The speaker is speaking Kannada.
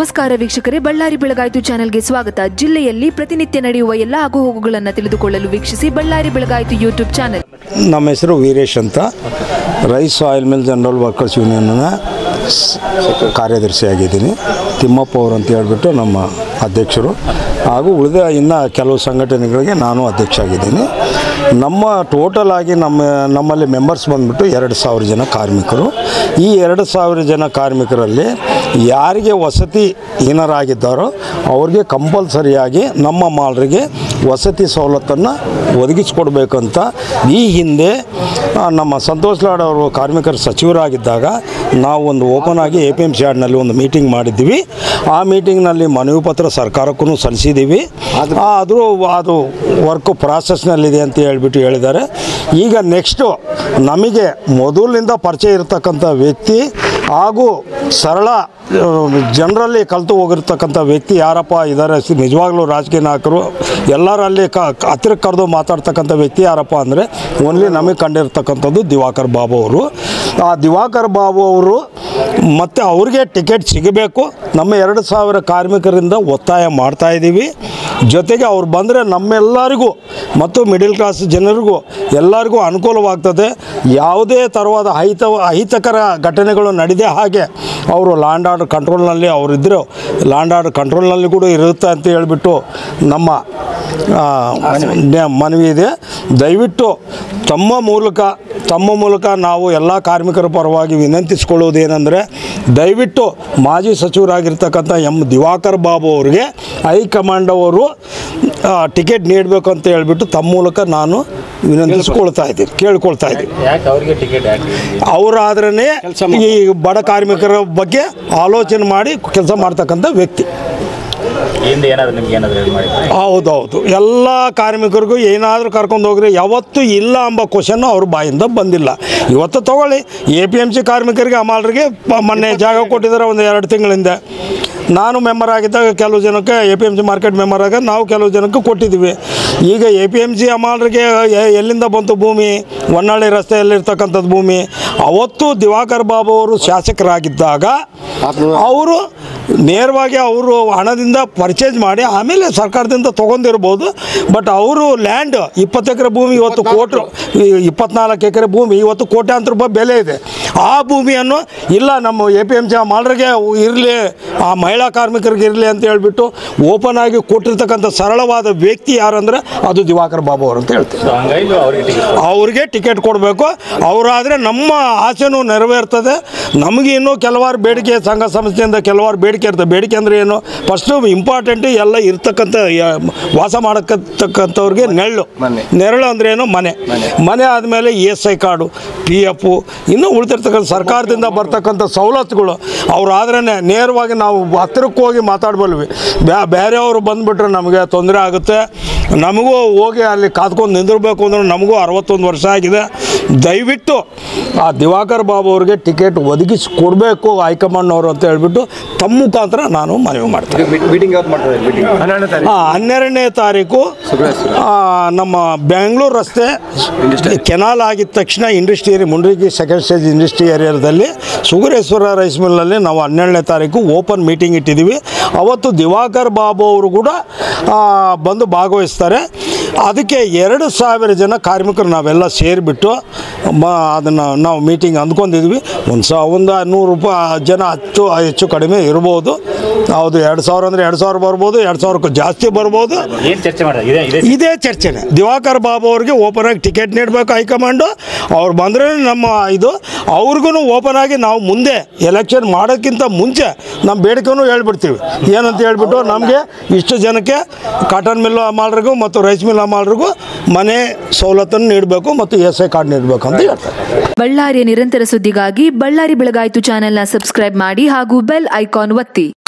ನಮಸ್ಕಾರ ವೀಕ್ಷಕರೇ ಬಳ್ಳಾರಿ ಬೆಳಗಾಯಿತು ಚಾನೆಲ್ಗೆ ಸ್ವಾಗತ ಜಿಲ್ಲೆಯಲ್ಲಿ ಪ್ರತಿನಿತ್ಯ ನಡೆಯುವ ಎಲ್ಲ ಆಗುಹೋಗುಗಳನ್ನು ತಿಳಿದುಕೊಳ್ಳಲು ವೀಕ್ಷಿಸಿ ಬಳ್ಳಾರಿ ಬೆಳಗಾಯಿತು ಯೂಟ್ಯೂಬ್ ಚಾನೆಲ್ ನಮ್ಮ ಹೆಸರು ವೀರೇಶ್ ಅಂತ rice oil mill general workers ಯೂನಿಯನ್ನ ಸ್- ಕಾರ್ಯದರ್ಶಿಯಾಗಿದ್ದೀನಿ ತಿಮ್ಮಪ್ಪ ಅವರು ಅಂತ ಹೇಳ್ಬಿಟ್ಟು ನಮ್ಮ ಅಧ್ಯಕ್ಷರು ಹಾಗೂ ಉಳಿದ ಇನ್ನು ಕೆಲವು ಸಂಘಟನೆಗಳಿಗೆ ನಾನು ಅಧ್ಯಕ್ಷ ಆಗಿದ್ದೀನಿ ನಮ್ಮ ಟೋಟಲ್ ಆಗಿ ನಮ್ಮ ನಮ್ಮಲ್ಲಿ ಮೆಂಬರ್ಸ್ ಬಂದ್ಬಿಟ್ಟು ಎರಡು ಸಾವಿರ ಜನ ಕಾರ್ಮಿಕರು ಈ ಎರಡು ಸಾವಿರ ಜನ ಕಾರ್ಮಿಕರಲ್ಲಿ ಯಾರಿಗೆ ವಸತಿ ಹೀನರಾಗಿದ್ದಾರೋ ಅವ್ರಿಗೆ ಕಂಪಲ್ಸರಿಯಾಗಿ ನಮ್ಮ ಮಾಲರಿಗೆ ವಸತಿ ಸವಲತ್ತನ್ನು ಒದಗಿಸ್ಕೊಡ್ಬೇಕಂತ ಈ ಹಿಂದೆ ಆ, ನಮ್ಮ ಸಂತೋಷ್ ಲಾಡ್ ಅವರು ಕಾರ್ಮಿಕರ ಸಚಿವರಾಗಿದ್ದಾಗ ನಾವು ಒಂದು ಓಪನ್ ಆಗಿ ಎ ಪಿ ಎಮ್ ಸಿ ಯಾರ್ಡ್ನಲ್ಲಿ ಒಂದು ಮೀಟಿಂಗ್ ಮಾಡಿದ್ದೀವಿ ಆ ಮೀಟಿಂಗ್ನಲ್ಲಿ ಮನವಿ ಪತ್ರ ಸರ್ಕಾರಕ್ಕೂ ಸಲ್ಲಿಸಿದ್ದೀವಿ ಅದು ಅದು ವರ್ಕ್ ಪ್ರಾಸೆಸ್ನಲ್ಲಿದೆ ಅಂತ ಹೇಳ್ಬಿಟ್ಟು ಹೇಳಿದ್ದಾರೆ ಈಗ ನೆಕ್ಸ್ಟು ನಮಗೆ ಮೊದಲಿನಿಂದ ಪರಿಚಯ ಇರತಕ್ಕಂಥ ವ್ಯಕ್ತಿ ಹಾಗೂ ಸರಳ ಜನರಲ್ಲಿ ಕಲಿತು ಹೋಗಿರ್ತಕ್ಕಂಥ ವ್ಯಕ್ತಿ ಯಾರಪ್ಪ ಇದ್ದಾರೆ ಸಿ- ನಿಜವಾಗ್ಲೂ ರಾಜಕೀಯ ನಾಯಕರು ಎಲ್ಲರಲ್ಲಿ ಕ ಹತ್ತಿರ ಕರೆದು ಮಾತಾಡ್ತಕ್ಕಂಥ ವ್ಯಕ್ತಿ ಯಾರಪ್ಪ ಅಂದರೆ ಓನ್ಲಿ ನಮಗೆ ಕಂಡಿರ್ತಕ್ಕಂಥದ್ದು ದಿವಾಕರ್ ಬಾಬು ಅವರು ಆ ದಿವಾಕರ್ ಬಾಬು ಅವರು ಮತ್ತು ಅವ್ರಿಗೆ ಟಿಕೆಟ್ ಸಿಗಬೇಕು ನಮ್ಮ ಎರಡು ಸಾವಿರ ಕಾರ್ಮಿಕರಿಂದ ಒತ್ತಾಯ ಮಾಡ್ತಾ ಇದ್ದೀವಿ ಜೊತೆಗೆ ಅವ್ರು ಬಂದರೆ ನಮ್ಮೆಲ್ಲರಿಗೂ ಮತ್ತು ಮಿಡಿಲ್ ಕ್ಲಾಸ್ ಜನರಿಗೂ ಎಲ್ಲರಿಗೂ ಅನುಕೂಲವಾಗ್ತದೆ ಯಾವುದೇ ಥರವಾದ ಅಹಿತ ಅಹಿತಕರ ಘಟನೆಗಳು ನಡೆದೇ ಹಾಗೆ ಅವರು ಲ್ಯಾಂಡ್ ಆರ್ಡರ್ ಕಂಟ್ರೋಲ್ನಲ್ಲಿ ಅವರಿದ್ದರು ಲ್ಯಾಂಡ್ ಆರ್ಡರ್ ಕಂಟ್ರೋಲ್ನಲ್ಲಿ ಕೂಡ ಇರುತ್ತೆ ಅಂತ ಹೇಳ್ಬಿಟ್ಟು ನಮ್ಮ ಆ, ನ್ಯ- ಮನವಿ ಇದೆ ದಯವಿಟ್ಟು ತಮ್ಮ ಮೂಲಕ ತಮ್ಮ ಮೂಲಕ ನಾವು ಎಲ್ಲ ಕಾರ್ಮಿಕರ ಪರವಾಗಿ ವಿನಂತಿಸ್ಕೊಳ್ಳೋದೇನೆಂದರೆ ದಯವಿಟ್ಟು ಮಾಜಿ ಸಚಿವರಾಗಿರ್ತಕ್ಕಂಥ ಎಂ ದಿವಾಕರ್ ಬಾಬು ಅವರಿಗೆ ಹೈಕಮಾಂಡ್ ಅವರು ಆ, ಟಿಕೆಟ್ ನೀಡಬೇಕು ಅಂತ ಹೇಳ್ಬಿಟ್ಟು ತಮ್ಮ ಮೂಲಕ ನಾನು ವಿನಂತಿಸ್ಕೊಳ್ತಾ ಇದ್ದೀನಿ ಕೇಳ್ಕೊಳ್ತಾ ಇದ್ದೀನಿ ಯಾಕೆ ಅವರಿಗೆ ಟಿಕೆಟ್ ಯಾಕೆ ಅವರಾದ್ರೇ ಈ ಬಡ ಕಾರ್ಮಿಕರ ಬಗ್ಗೆ ಆಲೋಚನೆ ಮಾಡಿ ಕೆಲಸ ಮಾಡ್ತಕ್ಕಂಥ ವ್ಯಕ್ತಿ ಹಿಂದೆ ಏನಾದ್ರು ನಿಮ್ಗೆ ಏನಾದ್ರು ಹೇಳಿ ಮಾಡಿದ್ರೆ ಹೌದೌದು ಎಲ್ಲ ಕಾರ್ಮಿಕರಿಗೂ ಏನಾದರೂ ಕರ್ಕೊಂಡು ಹೋಗ್ರಿ ಯಾವತ್ತೂ ಇಲ್ಲ ಎಂಬ ಕ್ವಶನ್ ಅವ್ರ ಬಾಯಿಂದ ಬಂದಿಲ್ಲ ಇವತ್ತು ತಗೊಳ್ಳಿ ಎ ಪಿ ಎಮ್ ಸಿ ಕಾರ್ಮಿಕರಿಗೆ ಅಮಾಲ್ರಿಗೆ ಪ- ಮೊನ್ನೆ ಜಾಗ ಕೊಟ್ಟಿದ್ದಾರೆ ಒಂದು ಎರಡು ತಿಂಗಳಿಂದ ನಾನು ಮೆಂಬರ್ ಆಗಿದ್ದಾಗ ಕೆಲವು ಜನಕ್ಕೆ A P M C market member ಆಗ ನಾವು ಕೆಲವು ಜನಕ್ಕೆ ಕೊಟ್ಟಿದ್ದೀವಿ ಈಗ ಎ ಪಿ ಎಮ್ ಸಿ ಅಮಾಲ್ರಿಗೆ ಎ- ಎಲ್ಲಿಂದ ಬಂತು ಭೂಮಿ ಹೊನ್ನಾಳಿ ರಸ್ತೆಯಲ್ಲಿರ್ತಕ್ಕಂಥದ್ದು ಭೂಮಿ ಅವತ್ತು ದಿವಾಕರ್ ಬಾಬು ಅವರು ಶಾಸಕರಾಗಿದ್ದಾಗ ಅವರು ನೇರವಾಗಿ ಅವರು ಹಣದಿಂದ ಪರ್ಚೇಸ್ ಮಾಡಿ ಆಮೇಲೆ ಸರ್ಕಾರದಿಂದ ತೊಗೊಂಡಿರ್ಬೋದು ಬಟ್ ಅವರು ಲ್ಯಾಂಡ್ ಇಪ್ಪತ್ತು ಎಕರೆ ಭೂಮಿ ಇವತ್ತು ಕೋಟಿ ಇಪ್ಪತ್ನಾಲ್ಕು ಎಕರೆ ಭೂಮಿ ಇವತ್ತು ಕೋಟ್ಯಾಂತರ ರೂಪಾಯಿ ಬೆಲೆ ಇದೆ ಆ ಭೂಮಿಯನ್ನು ಇಲ್ಲ ನಮ್ಮ ಎ ಪಿ ಎಮ್ ಸಿ ಮಾಲರಿಗೆ ಇರಲಿ ಆ ಮಹಿಳಾ ಕಾರ್ಮಿಕರಿಗೆ ಇರಲಿ ಅಂತ ಹೇಳ್ಬಿಟ್ಟು ಓಪನ್ ಆಗಿ ಕೊಟ್ಟಿರ್ತಕ್ಕಂಥ ಸರಳವಾದ ವ್ಯಕ್ತಿ ಯಾರಂದರೆ ಅದು ದಿವಾಕರ್ ಬಾಬು ಅವರು ಅಂತ ಹೇಳ್ತೀವಿ ಸೊ ಹಂಗಾಗಿ ಅವರಿಗೆ ಟಿಕೆಟ್ ಅವ್ರಿಗೆ ಟಿಕೆಟ್ ಕೊಡಬೇಕು ಅವರಾದರೆ ನಮ್ಮ ಆಸೆನೂ ನೆರವೇರ್ತದೆ ನಮಗೆ ಇನ್ನೂ ಕೆಲವಾರು ಬೇಡಿಕೆ ಸಂಘ ಸಂಸ್ಥೆಯಿಂದ ಕೆಲವಾರು ಬೇಡಿಕೆ ಇರ್ತದೆ ಬೇಡಿಕೆ ಅಂದರೆ ಏನು ಫಸ್ಟು ಇಂಪಾರ್ಟೆಂಟ್ ಎಲ್ಲ ಇರ್ತಕ್ಕಂಥ ಯ- ವಾಸ ಮಾಡಕ್ಕಂತಕ್ಕಂಥವ್ರಿಗೆ ನೆರಳು ನೆರಳು ಅಂದ್ರೆ ಏನು ಮನೆ ಮನೆ ಆದಮೇಲೆ E S I card P F ಇನ್ನೂ ಉಳಿದಿರ್ತಕ್ಕಂಥ ಸರ್ಕಾರದಿಂದ ಬರ್ತಕ್ಕಂಥ ಸವಲತ್ತುಗಳು ಅವ್ರು ಆದ್ರೇ ನೇರವಾಗಿ ನಾವು ಹತ್ತಿರಕ್ಕೆ ಹೋಗಿ ಮಾತಾಡ್ಬಲ್ವಿ ಬ್ಯಾ ಬೇರೆಯವರು ಬಂದುಬಿಟ್ರೆ ನಮಗೆ ತೊಂದರೆ ಆಗುತ್ತೆ ನಮಗೂ ಹೋಗಿ ಅಲ್ಲಿ ಕಾದ್ಕೊಂಡು ನಿಂದಿರಬೇಕು ಅಂದ್ರೆ ನಮಗೂ ಅರವತ್ತೊಂದು ವರ್ಷ ಆಗಿದೆ ದಯವಿಟ್ಟು ಆ ದಿವಾಕರ್ ಬಾಬು ಅವ್ರಿಗೆ ಟಿಕೆಟ್ ಒದಗಿಸಿ ಕೊಡಬೇಕು ಹೈಕಮಾಂಡ್ನವರು ಅಂತ ಹೇಳ್ಬಿಟ್ಟು ತಮ್ಮ ಮುಖಾಂತರ ನಾನು ಮನವಿ ಮಾಡ್ತೀನಿ ಮೀಟಿಂಗ್ ಯಾವತ್ತು ಮಾಡ್ತಾರೆ ಮೀಟಿಂಗ್ ಆ, ಹನ್ನೆರಡನೇ ತಾರೀಕು ಆ, ನಮ್ಮ ಬೆಂಗಳೂರು ರಸ್ತೆ ಕೆನಾಲ್ ಆಗಿದ ತಕ್ಷಣ industry area Mundrigi second stage industry ಏರಿಯಾದಲ್ಲಿ ಸುಗರೇಶ್ವರ ರೈಸ್ ಮಿಲ್ನಲ್ಲಿ ನಾವು ಹನ್ನೆರಡನೇ ತಾರೀಕು ಓಪನ್ ಮೀಟಿಂಗ್ ಇಟ್ಟಿದ್ದೀವಿ ಅವತ್ತು ದಿವಾಕರ್ ಬಾಬು ಅವರು ಕೂಡ ಆ, ಬಂದು ಭಾಗವಹಿಸ್ತಾರೆ ಅದಕ್ಕೆ ಎರಡು ಸಾವಿರ ಜನ ಕಾರ್ಮಿಕರು ನಾವೆಲ್ಲ ಸೇರಿಬಿಟ್ಟು ಮ ಅದನ್ನು ನಾವು ಮೀಟಿಂಗ್ ಅಂದ್ಕೊಂಡಿದ್ವಿ ಒಂದು ಸಾ ಒಂದು ನೂರು ರೂಪಾಯಿ ಜನ ಹತ್ತು ಹೆಚ್ಚು ಕಡಿಮೆ ಇರ್ಬೋದು ಹೌದು ಎರಡು ಸಾವಿರ ಅಂದರೆ ಎರಡು ಸಾವಿರ ಬರ್ಬೋದು ಎರಡು ಸಾವಿರಕ್ಕೂ ಜಾಸ್ತಿ ಬರ್ಬೋದು ಏನು ಚರ್ಚೆ ಮಾಡಿದ್ರೆ ಇದೇ ಇದೇ ಇದೇ ಚರ್ಚೆನೆ ದಿವಾಕರ್ ಬಾಬು ಅವ್ರಿಗೆ ಓಪನ್ ಆಗಿ ಟಿಕೆಟ್ ನೀಡಬೇಕು ಹೈಕಮಾಂಡು ಅವ್ರು ಬಂದರೆ ನಮ್ಮ ಇದು ಅವ್ರಿಗೂ ಓಪನ್ ಆಗಿ ನಾವು ಮುಂದೆ ಎಲೆಕ್ಷನ್ ಮಾಡೋಕ್ಕಿಂತ ಮುಂಚೆ ನಮ್ಮ ಬೇಡಿಕೆನೂ ಹೇಳ್ಬಿಡ್ತೀವಿ ಏನಂತ ಹೇಳ್ಬಿಟ್ಟು ನಮಗೆ ಇಷ್ಟು ಜನಕ್ಕೆ ಕಾಟನ್ ಮಿಲ್ ಮಾಲ್ರಿಗೂ ಮತ್ತು ರೈಸ್ ಮಿಲ್ ಮಾಲ್ರಿಗೂ ಮನೆ ಸವಲತ್ತನ್ನು ನೀಡಬೇಕು ಮತ್ತು ಎಸ್ ಐ ಕಾರ್ಡ್ ನೀಡಬೇಕು ಅಂತ ಹೇಳ್ತಾರೆ ಬಳ್ಳಾರಿಯ ನಿರಂತರ ಸುದ್ದಿಗಾಗಿ ಬಳ್ಳಾರಿ ಬೆಳಗಾಯಿತು ಚಾನೆಲ್ನ ಸಬ್ಸ್ಕ್ರೈಬ್ ಮಾಡಿ ಹಾಗೂ ಬೆಲ್ ಐಕಾನ್ ಒತ್ತಿ